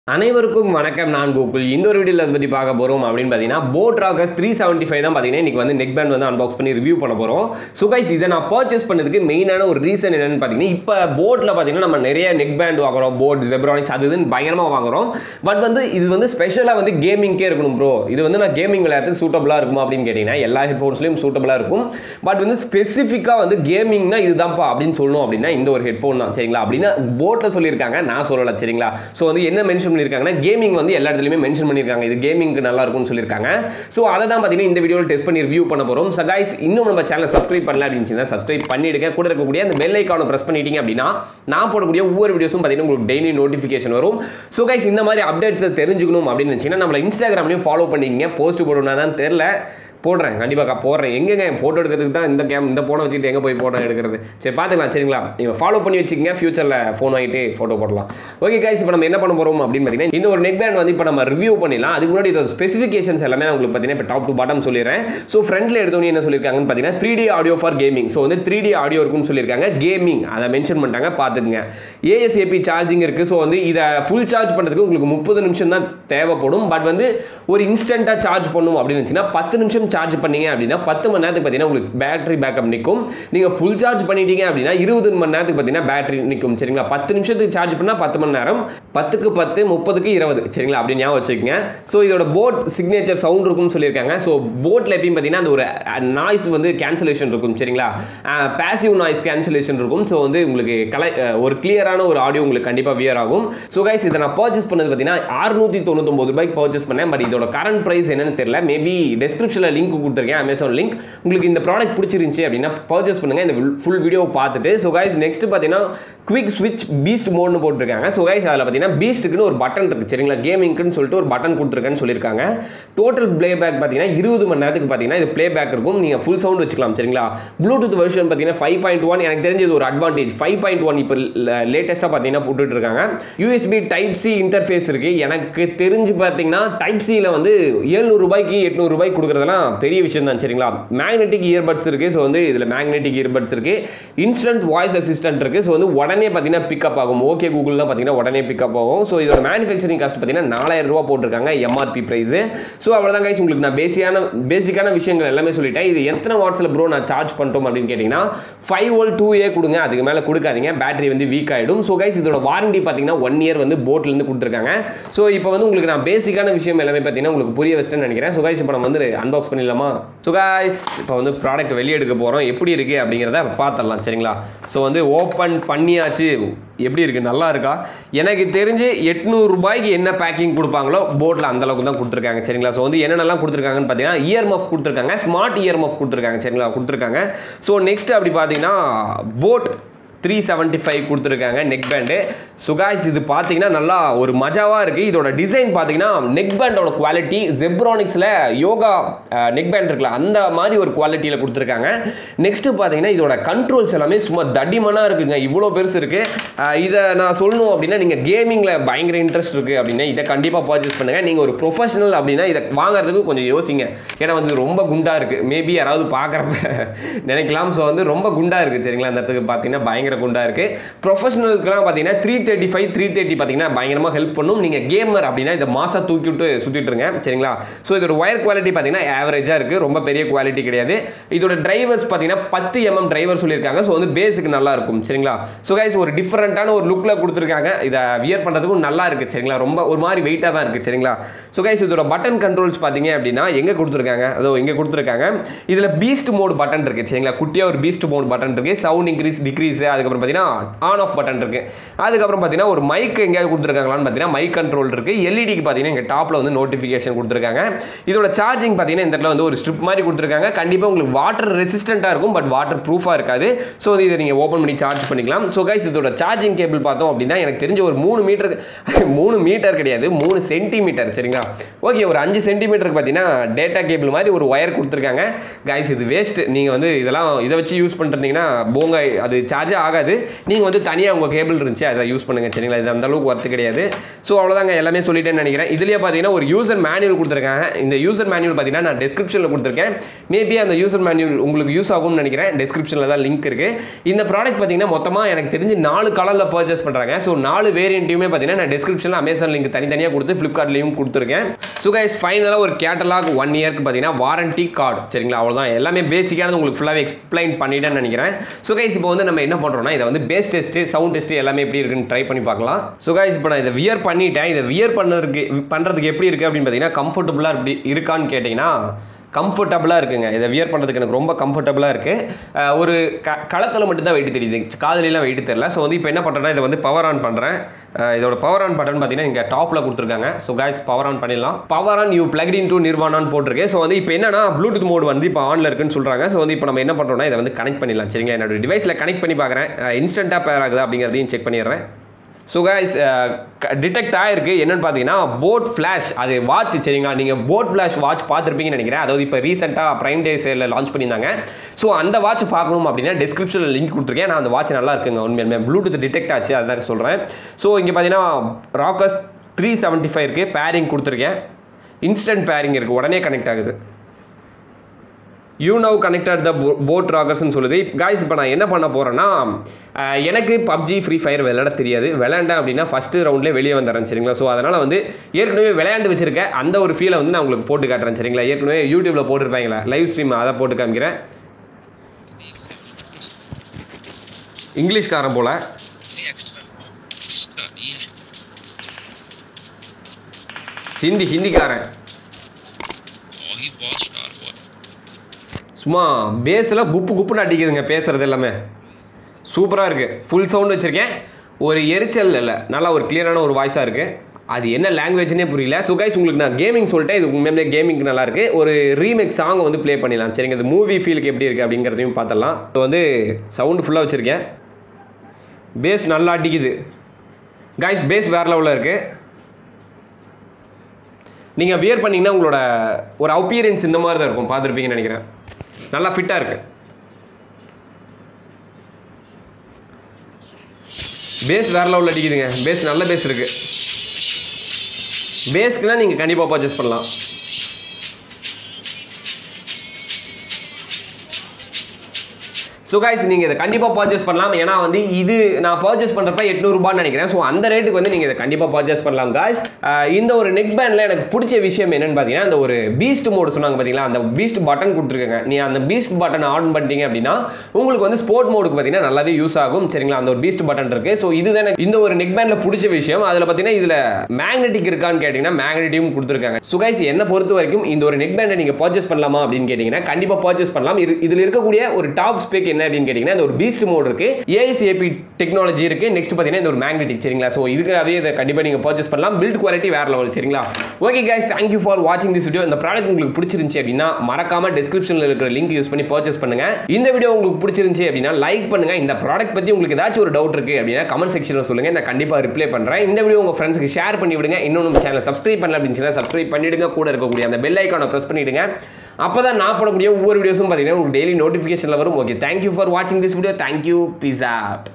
அனைவருக்கும் வணக்கம் நான் கோகுல் இந்த ஒரு வீடியோவில் அதை பற்றி பார்க்க போகிறோம் அப்படின்னு பார்த்தீங்கன்னா boat rockers three seventy five தான் பார்த்தீங்கன்னா இன்றைக்கி வந்து நெக் பேண்ட் வந்து அன்பாக்ஸ் பண்ணி ரிவ்யூ பண்ண போகிறோம் ஸோ கைஸ் இதை நான் பர்ச்சேஸ் பண்ணதுக்கு மெயினான ஒரு ரீசன் என்னன்னு பார்த்தீங்கன்னா இப்போ போட்டில் பார்த்தீங்கன்னா நம்ம நிறைய நெக் பேண்ட் வாங்குறோம் போட் ஜெப்ரானிக்ஸ் அது இதுன்னு பயங்கரமாக வாங்குறோம் பட் வந்து இது வந்து ஸ்பெஷலாக வந்து கேமிங்கே இருக்கணும் ப்ரோ இது வந்து நான் கேமிங் விளையாட்டுக்கு சூட்டபுளாக இருக்குமா அப்படின்னு கேட்டிங்கன்னா எல்லா ஹெட்ஃபோன்ஸ்லையும் சூட்டபுளாக இருக்கும் பட் வந்து ஸ்பெசிஃபிக்காக வந்து கேமிங்னா இதுதான்ப்பா அப்படின்னு சொல்லணும் அப்படின்னா இந்த ஒரு ஹெட்ஃபோன் தான் சரிங்களா அப்படின்னா போட்டில் சொல்லியிருக்காங்க நான் சொல்லலை சரிங்களா ஸோ வந்து என்ன மென்ஷன் பண்ணியிருக்காங்கன்னா கேமிங் வந்து எல்லா இடத்துலையுமே மென்ஷன் பண்ணியிருக்காங்க இது கேமிங்க்கு நல்லா இருக்கும்னு சொல்லியிருக்காங்க ஸோ அதை தான் பார்த்தீங்கன்னா இந்த வீடியோவில் டெஸ்ட் பண்ணி ரிவ்யூ பண்ண போகிறோம் ஸோ கைஸ் இன்னும் நம்ம சேனலை சப்ஸ்கிரைப் பண்ணல அப்படின்னு சப்ஸ்கிரைப் பண்ணிடுங்க கூட இருக்கக்கூடிய அந்த பெல் ஐக்கானை ப்ரெஸ் பண்ணிட்டீங்க அப்படின்னா நான் போடக்கூடிய ஒவ்வொரு வீடியோஸும் பார்த்தீங்கன்னா உங்களுக்கு டெய்லி நோட்டிஃபிகேஷன் வரும் ஸோ கைஸ் இந்த மாதிரி அப்டேட்ஸை தெரிஞ்சுக்கணும் அப்படின்னு நினச்சிங்கன்னா நம்மளை இன்ஸ்டாகிராம்லையும் ஃபாலோ பண்ணிக்கிங்க போஸ்ட் போடணும்னா தான் தெரில போடுறேன் கண்டிப்பாக போடுறேன் எங்கெங்க ஃபோட்டோ எடுக்கிறதுக்கு தான் இந்த கேம் இந்த ஃபோனை வச்சுட்டு எங்கே போய் ஃபோட்டோ எடுக்கிறது சரி பார்த்துக்கலாம் சரிங்களா நீங்கள் ஃபாலோ பண்ணி வச்சுக்கங்க ஃபியூச்சரில் ஃபோன் வாங்கிட்டு ஃபோட்டோ போடலாம் ஓகே கைஸ் இப்போ நம்ம என்ன பண்ண போகிறோம் அப்படின்னு பார்த்தீங்கன்னா இந்த ஒரு நெக் பேண்ட் வந்து இப்போ நம்ம ரிவ்யூ பண்ணிடலாம் அதுக்கு முன்னாடி இதோட ஸ்பெசிஃபிகேஷன்ஸ் எல்லாமே நான் உங்களுக்கு பார்த்தீங்கன்னா இப்போ டாப் டு பாட்டம் சொல்லிடுறேன் ஸோ ஃப்ரண்ட்டில் எடுத்தோன்னே என்ன சொல்லியிருக்காங்கன்னு பார்த்தீங்கன்னா three D audio for gaming so வந்து த்ரீ டி ஆடியோ இருக்குன்னு சொல்லியிருக்காங்க கேமிங் அதை மென்ஷன் பண்ணிட்டாங்க பார்த்துக்குங்க ஏஎஸ்ஏபி சார்ஜிங் இருக்குது ஸோ வந்து இதை ஃபுல் சார்ஜ் பண்ணுறதுக்கு உங்களுக்கு முப்பது நிமிஷம் தான் தேவைப்படும் பட் வந்து ஒரு இன்ஸ்டண்ட்டாக சார்ஜ் பண்ணும் அப்படின்னு இருந்துச்சுன்னா பத்து நிமிஷம் சார்ஜ் பண்ணீங்க அப்படின்னா பத்து மணி நேரத்துக்கு பார்த்தீங்கன்னா உங்களுக்கு பேட்டரி பேக்கப் நிற்கும் நீங்கள் ஃபுல் சார்ஜ் பண்ணிட்டீங்க அப்படின்னா இருபது மணி நேரத்துக்கு பார்த்தீங்கன்னா பேட்டரி நிற்கும் சரிங்களா பத்து நிமிஷத்துக்கு சார்ஜ் பண்ணால் பத்து மணி நேரம் பத்துக்கு பத்து முப்பதுக்கு இருபது சரிங்களா அப்படி ஞாபகம் வச்சுக்கோங்க ஸோ இதோட போட் சிக்னேச்சர் சவுண்ட் இருக்கும்னு சொல்லியிருக்காங்க ஸோ போட்டில் எப்பயும் பார்த்தீங்கன்னா அந்த ஒரு நாய்ஸ் வந்து கேன்சலேஷன் இருக்கும் சரிங்களா பேசிவ் நாய்ஸ் கேன்சலேஷன் இருக்கும் ஸோ வந்து உங்களுக்கு கலை ஒரு கிளியரான ஒரு ஆடியோ உங்களுக்கு கண்டிப்பாக வியர் ஆகும் ஸோ கைஸ் இதை நான் பர்ச்சேஸ் பண்ணது பார்த்தீங்கன்னா அறுநூற்றி தொண்ணூத்தொம்பது ரூபாய்க்கு பர்ச்சேஸ் பண்ணேன் பட் இதோட கரண்ட் ப்ரைஸ் என்னன்னு தெரியல மேபி டிஸ்கிரிப்ஷனில் லிங்க் கொடுத்துருக்கேன் அமேசான் லிங்க் உங்களுக்கு இந்த ப்ராடக்ட் பிடிச்சிருந்துச்சி அப்படின்னா பர்ச்சேஸ் பண்ணுங்கள் இந்த ஃபுல் வீடியோ பார்த்துட்டு ஸோ கைஸ் நெக்ஸ்ட் பார்த்தீங்கன்னா குவிக் ஸ்விட்ச் பீஸ்ட் மோட்னு போட்டிருக்காங்க ஸோ கைஸ் அதில் பார்த்தீங்கன்னா பீஸ்ட்டுக்குன்னு ஒரு பட்டன் இருக்குது சரிங்களா கேமிங்க்குன்னு சொல்லிட்டு ஒரு பட்டன் கொடுத்துருக்கேன்னு சொல்லியிருக்காங்க டோட்டல் ப்ளே பேக் பார்த்தீங்கன்னா இருபது மணி நேரத்துக்கு பார்த்தீங்கன்னா இது ப்ளே பேக் இருக்கும் நீங்கள் ஃபுல் சவுண்ட் வச்சுக்கலாம் சரிங்களா ப்ளூடூத் வெர்ஷன் பார்த்தீங்கன்னா ஃபைவ் பாயிண்ட் ஒன் எனக்கு தெரிஞ்சது ஒரு அட்வான்டேஜ் ஃபைவ் பாயிண்ட் ஒன் இப்போ லேட்டஸ்ட்டாக பார்த்தீங்கன்னா போட்டுட்டு இருக்காங்க யூஎஸ்பி டைப் சி இன்டர்ஃபேஸ் இருக்குது எனக்கு தெரிஞ்சு பார்த்தீங்கன்னா டைப் சியில் வந்து எழுநூறு ரூபாய்க்கு எட்நூறு ரூபாய்க்கு கொடுக்குறதெல்லாம் பெரிய விஷயம் தான் சரிங்களா மேக்னெட்டிக் இயர்பட்ஸ் இருக்குது ஸோ வந்து இதில் மேக்னெட்டிக் இயர்பட்ஸ் இருக்குது இன்ஸ்டன்ட் வாய்ஸ் அசிஸ்டன்ட் இருக்குது ஸோ வந்து உடனே பார்த்தீங்கன்னா பிக்கப் ஆகும் ஓகே கூகுள்லாம் பார்த்தீங்கன்னா உடனே பிக்கப் ஆகும் ஸோ இதோட மேனுஃபேக்சரிங் காஸ்ட் பார்த்தீங்கன்னா நாலாயிரம் ரூபா போட்டிருக்காங்க எம்ஆர்பி ப்ரைஸு ஸோ அவ்வளோதான் கைஸ் உங்களுக்கு நான் பேசிக்கான பேசிக்கான விஷயங்கள் எல்லாமே சொல்லிட்டேன் இது எத்தனை வாட்ஸில் ப்ரோ நான் சார்ஜ் பண்ணிட்டோம் அப்படின்னு கேட்டிங்கன்னா ஃபைவ் வோல் டூ ஏ கொடுங்க அதுக்கு மேலே கொடுக்காதீங்க பேட்டரி வந்து வீக் ஆகிடும் ஸோ கைஸ் இதோட வாரண்டி பார்த்தீங்கன்னா ஒன் இயர் வந்து போட்லேருந்து கொடுத்துருக்காங்க ஸோ இப்போ வந்து உங்களுக்கு நான் பேசிக்கான விஷயம் எல்லாமே பார்த்தீங்கன்னா உங்களுக்கு புரிய வச்சுட்டேன்னு நினைக்கிறேன் ஸோ கைஸ் இப்போ நம்ம வந்து அன்பாக்ஸ் பண்ணிடலாமா ஸோ கைஸ் இப்போ வந்து ப்ராடக்ட் வெளியே எடுக்க போகிறோம் எப்படி இருக்குது அப்படிங்கிறத பார்த்துடலாம் சரிங்களா ஸோ வந்து ஓப்பன் பண்ணியாச்சு எப்படி இருக்குது நல்லா இருக்கா எனக்கு தெரிஞ்சு எட்நூறுபாய்க்கு என்ன பேக்கிங் கொடுப்பாங்களோ போட்டில் அந்தளவுக்கு தான் கொடுத்துருக்காங்க சரிங்களா ஸோ வந்து என்னென்னலாம் கொடுத்துருக்காங்கன்னு பார்த்தீங்கன்னா இயர் மஃப் கொடுத்துருக்காங்க ஸ்மார்ட் இயர் மஃப் கொடுத்துருக்காங்க சரிங்களா கொடுத்துருக்காங்க ஸோ நெக்ஸ்ட் அப்படி பார்த்தீங்கன்னா போட் த்ரீ செவன்ட்டி ஃபைவ் கொடுத்துருக்காங்க நெக் பேண்டு சுகாய்ஸ் இது பார்த்தீங்கன்னா நல்லா ஒரு மஜாவாக இருக்குது இதோட டிசைன் பார்த்தீங்கன்னா நெக் பேண்டோட குவாலிட்டி ஜெப்ரானிக்ஸில் யோகா நெக் பேண்ட் இருக்குல்ல அந்த மாதிரி ஒரு குவாலிட்டியில் கொடுத்துருக்காங்க நெக்ஸ்ட்டு பார்த்தீங்கன்னா இதோட கண்ட்ரோல்ஸ் எல்லாமே சும்மா தடிமனாக இருக்குங்க இவ்வளோ பெருசு இருக்குது இதை நான் சொல்லணும் அப்படின்னா நீங்கள் கேமிங்கில் பயங்கர இன்ட்ரெஸ்ட் இருக்குது அப்படின்னா இதை கண்டிப்பாக பர்ச்சேஸ் பண்ணுங்கள் நீங்கள் ஒரு ப்ரொஃபஷனல் அப்படின்னா இதை வாங்குறதுக்கு கொஞ்சம் யோசிங்க ஏன்னா வந்து ரொம்ப குண்டாக இருக்குது மேபி யாராவது பார்க்குறப்ப நினைக்கலாம் ஸோ வந்து ரொம்ப குண்டாக இருக்குது சரிங்களா அந்த இடத்துக்கு பார்த்தீங்கன்னா பயங்கர பயங்கர குண்டா இருக்கு ப்ரொஃபஷனலுக்குலாம் பார்த்தீங்கன்னா three thirty five three thirty பார்த்தீங்கன்னா பயங்கரமாக ஹெல்ப் பண்ணும் நீங்கள் கேமர் அப்படின்னா இதை மாசம் தூக்கி விட்டு சுற்றிட்டு இருங்க சரிங்களா ஸோ இதோட ஒயர் குவாலிட்டி பார்த்தீங்கன்னா ஆவரேஜாக இருக்குது ரொம்ப பெரிய குவாலிட்டி கிடையாது இதோட டிரைவர்ஸ் பார்த்தீங்கன்னா பத்து எம்எம் டிரைவர் சொல்லியிருக்காங்க ஸோ வந்து பேஸுக்கு நல்லா இருக்கும் சரிங்களா ஸோ கைஸ் ஒரு டிஃப்ரெண்ட்டான ஒரு லுக்கில் கொடுத்துருக்காங்க இதை வியர் பண்ணுறதுக்கும் நல்லா இருக்குது சரிங்களா ரொம்ப ஒரு மாதிரி வெயிட்டாக தான் இருக்குது சரிங்களா ஸோ கைஸ் இதோட பட்டன் கண்ட்ரோல்ஸ் பார்த்தீங்க அப்படின்னா எங்கே கொடுத்துருக்காங்க அதோ இங்கே கொடுத்துருக்காங்க இதில் பீஸ்ட் மோட் பட்டன் இருக்குது சரிங்களா குட்டியாக ஒரு பீஸ்ட் மோட் பட்டன் இருக்குது சவுண்ட் இன்க்ரீஸ் டிக்ரீஸ் அதுக்கப்புறம் பார்த்தீங்கன்னா ஆன் ஆஃப் பட்டன் இருக்குது அதுக்கப்புறம் பார்த்தீங்கன்னா ஒரு மைக் எங்கேயாவது கொடுத்துருக்காங்களான்னு பார்த்தீங்கன்னா மைக் கண்ட்ரோல் இருக்குது எல்இடிக்கு பார்த்தீங்கன்னா இங்கே டாப்பில் வந்து நோட்டிஃபிகேஷன் கொடுத்துருக்காங்க இதோட சார்ஜிங் பார்த்தீங்கன்னா இந்த இடத்துல வந்து ஒரு ஸ்ட்ரிப் மாதிரி கொடுத்துருக்காங்க கண்டிப்பாக உங்களுக்கு வாட்டர் ரெசிஸ்டண்ட்டாக இருக்கும் பட் வாட்டர் ப்ரூஃபாக இருக்காது ஸோ இதை நீங்கள் ஓப்பன் பண்ணி சார்ஜ் பண்ணிக்கலாம் ஸோ கைஸ் இதோட சார்ஜிங் கேபிள் பார்த்தோம் அப்படின்னா எனக்கு தெரிஞ்ச ஒரு மூணு மீட்டர் மூணு மீட்டர் கிடையாது மூணு சென்டிமீட்டர் சரிங்களா ஓகே ஒரு அஞ்சு சென்டிமீட்டருக்கு பார்த்தீங்கன்னா டேட்டா கேபிள் மாதிரி ஒரு ஒயர் கொடுத்துருக்காங்க கைஸ் இது வேஸ்ட் நீங்கள் வந்து இதெல்லாம் இதை வச்சு யூஸ் பண்ணிருந்தீங்கன்னா போங்க அது சார்ஜே ஆக ஆகாது நீங்கள் வந்து தனியாக உங்கள் கேபிள் இருந்துச்சு அதை யூஸ் பண்ணுங்கள் சரிங்களா இது அந்த அளவுக்கு ஒர்த்து கிடையாது ஸோ அவ்வளோதாங்க எல்லாமே சொல்லிட்டேன்னு நினைக்கிறேன் இதுலேயே பார்த்தீங்கன்னா ஒரு யூசர் மேனுவல் கொடுத்துருக்காங்க இந்த யூசர் மேனுவல் பார்த்தீங்கன்னா நான் டிஸ்கிரிப்ஷனில் கொடுத்துருக்கேன் மேபி அந்த யூசர் மேனுவல் உங்களுக்கு யூஸ் ஆகும்னு நினைக்கிறேன் டிஸ்கிரிப்ஷனில் தான் லிங்க் இருக்குது இந்த ப்ராடக்ட் பார்த்தீங்கன்னா மொத்தமாக எனக்கு தெரிஞ்சு நாலு கலரில் பர்ச்சேஸ் பண்ணுறாங்க ஸோ நாலு வேரியண்ட்டையுமே பார்த்தீங்கன்னா நான் டிஸ்கிரிப்ஷனில் அமேசான் லிங்க் தனித்தனியாக கொடுத்து ஃப்ளிப்கார்ட்லேயும் கொடுத்துருக்கேன் ஸோ கைஸ் ஃபைனலாக ஒரு கேட்டலாக் ஒன் இயர்க்கு பார்த்தீங்கன்னா வாரண்டி கார்டு சரிங்களா அவ்வளோதான் எல்லாமே பேசிக்கானது உங்களுக்கு ஃபுல்லாகவே எக்ஸ்பிளைன் பண்ணிட்டேன்னு நினைக்கிறேன் ஸோ கைஸ் இப்போ வந்து நம்ம என்ன பண்ணுறோம்னா இதை வந்து பேஸ் டெஸ்ட்டு சவுண்ட் டெஸ்ட்டு எல்லாமே எப்படி இருக்குன்னு ட்ரை பண்ணி பார்க்கலாம் ஸோ கைஸ் இப்போ நான் இதை வியர் பண்ணிட்டேன் இதை வியர் பண்ணதுக்கு பண்ணுறதுக்கு எப்படி இருக்குது அப்படின்னு பார்த்தீங்கன்னா கம்ஃபர்டபுளாக இப்படி இருக்கான்னு கேட்டிங்கன்னா கம்ஃபர்டபுளாக இருக்குங்க இதை வியர் பண்ணுறதுக்கு எனக்கு ரொம்ப கம்ஃபர்டபுளாக இருக்குது ஒரு க களத்தில் மட்டும்தான் வெயிட் தெரியுது காதலிலாம் வெயிட் தெரியல ஸோ வந்து இப்போ என்ன பண்ணுறேன்னா இதை வந்து பவர் ஆன் பண்ணுறேன் இதோட பவர் ஆன் பட்டன் பார்த்தீங்கன்னா இங்கே டாப்பில் கொடுத்துருக்காங்க ஸோ காய்ஸ் பவர் ஆன் பண்ணிடலாம் power on you plugged in to நிர்வாணான்னு போட்டிருக்கு ஸோ வந்து இப்போ என்னன்னா ப்ளூடூத் மோட் வந்து இப்போ ஆனில் இருக்குன்னு சொல்கிறாங்க ஸோ வந்து இப்போ நம்ம என்ன பண்ணுறோம்னா இதை வந்து கனெக்ட் பண்ணிடலாம் சரிங்க என்னோட டிவைஸில் கனெக்ட் பண்ணி பார்க்குறேன் இன்ஸ்டண்ட்டாக பேர் ஆகுதா அப்படிங்கிறதையும் செக் பண்ணிடுறேன் ஸோ கைஸ் டிடெக்ட் ஆயிருக்கு என்னன்னு பார்த்தீங்கன்னா போட் ஃப்ளாஷ் அது வாட்ச் சரிங்களா நீங்கள் போட் ஃப்ளாஷ் வாட்ச் பார்த்துருப்பீங்கன்னு நினைக்கிறேன் அதாவது இப்போ ரீசெண்டாக ப்ரைம் டே சேலில் லான்ச் பண்ணியிருந்தாங்க ஸோ அந்த வாட்ச் பார்க்கணும் அப்படின்னா டிஸ்கிரிப்ஷனில் லிங்க் கொடுத்துருக்கேன் நான் அந்த வாட்ச் நல்லா இருக்குங்க உண்மையுமே ப்ளூடூத் டிடெக்ட் ஆச்சு அதுதான் சொல்கிறேன் ஸோ இங்கே பார்த்தீங்கன்னா ராக்கர்ஸ் த்ரீ செவன்ட்டி ஃபைவ் இருக்குது பேரிங் கொடுத்துருக்கேன் இன்ஸ்டன்ட் பேரிங் இருக்குது உடனே கனெக்ட் ஆகுது you now connected the boAt ராகர்ஸ்னு சொல்லுது காய்ஸ் இப்போ நான் என்ன பண்ண போகிறேன்னா எனக்கு பப்ஜி ஃப்ரீ ஃபயர் விளையாட தெரியாது விளையாண்டேன் அப்படின்னா ஃபஸ்ட்டு ரவுண்ட்லேயே வெளியே வந்துடுறேன் சரிங்களா ஸோ அதனால் வந்து ஏற்கனவே விளையாண்டு வச்சிருக்க அந்த ஒரு ஃபீலை வந்து நான் உங்களுக்கு போட்டு காட்டுறேன் சரிங்களா ஏற்கனவே யூடியூப்பில் போட்டிருப்பாங்களா லைவ் ஸ்ட்ரீம் அதை போட்டு காமிக்கிறேன் இங்கிலீஷ்காரன் போல் ஹிந்தி ஹிந்திக்காரன் சும்மா பேஸில் குப்பு குப்புன்னு அடிக்குதுங்க பேசுகிறது எல்லாமே சூப்பராக இருக்குது ஃபுல் சவுண்ட் வச்சுருக்கேன் ஒரு எரிச்சல் இல்லை நல்லா ஒரு கிளியரான ஒரு வாய்ஸாக இருக்குது அது என்ன லாங்குவேஜ்னே புரியல ஸோ கைஸ் உங்களுக்கு நான் கேமிங் சொல்லிட்டேன் இது உண்மையிலே கேமிங் நல்லா இருக்கு ஒரு ரீமேக் சாங் வந்து ப்ளே பண்ணிடலாம் சரிங்க இது மூவி ஃபீலுக்கு எப்படி இருக்குது அப்படிங்கிறதையும் பார்த்தலாம் ஸோ வந்து சவுண்டு ஃபுல்லாக வச்சுருக்கேன் பேஸ் நல்லா அடிக்குது கைஸ் பேஸ் வேறு லெவலில் இருக்குது நீங்கள் வியர் பண்ணிங்கன்னா உங்களோட ஒரு அப்பியரன்ஸ் இந்த மாதிரி தான் இருக்கும் பார்த்துருப்பீங்கன்னு நினைக்கிறேன் நல்லா ஃபிட்டாக இருக்கு பேஸ் வேற லெவலில் அடிக்குதுங்க பேஸ் நல்ல பேஸ் இருக்கு பேஸ்க்குலாம் நீங்கள் கண்டிப்பாக பர்ச்சேஸ் பண்ணலாம் ஸோ கைஸ் நீங்கள் இதை கண்டிப்பாக பர்ச்சேஸ் பண்ணலாம் ஏன்னா வந்து இது நான் பர்ச்சேஸ் பண்ணுறப்ப எட்நூறுபான்னு நினைக்கிறேன் ஸோ அந்த ரேட்டுக்கு வந்து நீங்கள் இதை கண்டிப்பாக பர்ச்சேஸ் பண்ணலாம் காய்ஸ் இந்த ஒரு நெக் பேண்டில் எனக்கு பிடிச்ச விஷயம் என்னன்னு பார்த்தீங்கன்னா அந்த ஒரு பீஸ்ட் மோடு சொன்னாங்க பார்த்தீங்களா அந்த பீஸ்ட் பட்டன் கொடுத்துருக்காங்க நீ அந்த பீஸ்ட் பட்டன் ஆன் பண்ணிட்டீங்க அப்படின்னா உங்களுக்கு வந்து ஸ்போர்ட் மோடுக்கு பார்த்தீங்கன்னா நல்லாவே யூஸ் ஆகும் சரிங்களா அந்த ஒரு பீஸ்ட் பட்டன் இருக்குது ஸோ இதுதான் எனக்கு இந்த ஒரு நெக் பேண்டில் பிடிச்ச விஷயம் அதில் பார்த்தீங்கன்னா இதில் மேக்னெட்டிக் இருக்கான்னு கேட்டிங்கன்னா மேக்னெட்டியும் கொடுத்துருக்காங்க ஸோ கைஸ் என்ன பொறுத்த வரைக்கும் இந்த ஒரு நெக் பேண்டை நீங்கள் பர்ச்சேஸ் பண்ணலாமா அப்படின்னு கேட்டிங்கன்னா கண்டிப்பாக பர்ச்சேஸ் பண்ணலாம் இது இதில் இருக்கக்கூடிய ஒரு டாப் ஸ்பெக் என்ன அப்படின்னு கேட்டிங்கன்னா இந்த ஒரு பீஸ்ட் மோட் இருக்கு ஏஐசிஏபி டெக்னாலஜி இருக்கு நெக்ஸ்ட் பார்த்தீங்கன்னா இந்த ஒரு மேக்னெட்டிக் சரிங்களா ஸோ இதுக்காகவே இதை கண்டிப்பாக நீங்கள் பர்ச்சேஸ் பண்ணலாம் பில்ட் குவாலிட்டி வேற லெவல் சரிங்களா ஓகே கைஸ் தேங்க்யூ ஃபார் வாட்சிங் திஸ் வீடியோ இந்த ப்ராடக்ட் உங்களுக்கு பிடிச்சிருந்துச்சு அப்படின்னா மறக்காம டிஸ்கிரிப்ஷனில் இருக்கிற லிங்க் யூஸ் பண்ணி பர்ச்சேஸ் பண்ணுங்க இந்த வீடியோ உங்களுக்கு பிடிச்சிருந்துச்சு அப்படின்னா லைக் பண்ணுங்க இந்த ப்ராடக்ட் பற்றி உங்களுக்கு ஏதாச்சும் ஒரு டவுட் இருக்கு அப்படின்னா கமெண்ட் செக்ஷனில் சொல்லுங்க நான் கண்டிப்பாக ரிப்ளை பண்ணுறேன் இந்த வீடியோ உங்கள் ஃப்ரெண்ட்ஸ்க்கு ஷேர் பண்ணி விடுங்க இன்னும் நம்ம சேனல் சப்ஸ்கிரைப் பண்ணல அப்படின்னு சொல்லி சப்ஸ்கிரைப் பண்ணிடுங்க கூட இருக்கக்கூடிய அந்த பெல் ஐக்கானை ப்ரெஸ் பண்ணிடுங்க அப்போ தான் நான் போடக்கூடிய ஒவ்வொரு வீடியோஸும் பார்த்தீங்கன்னா உங்களுக்கு டெய்லி நோட்டிஃபிகேஷனில் வரும் ஓகே தேங்க்யூ ஃபார் வாட்சிங் திஸ் வீடியோ தேங்க்யூ பீஸ் ஆப்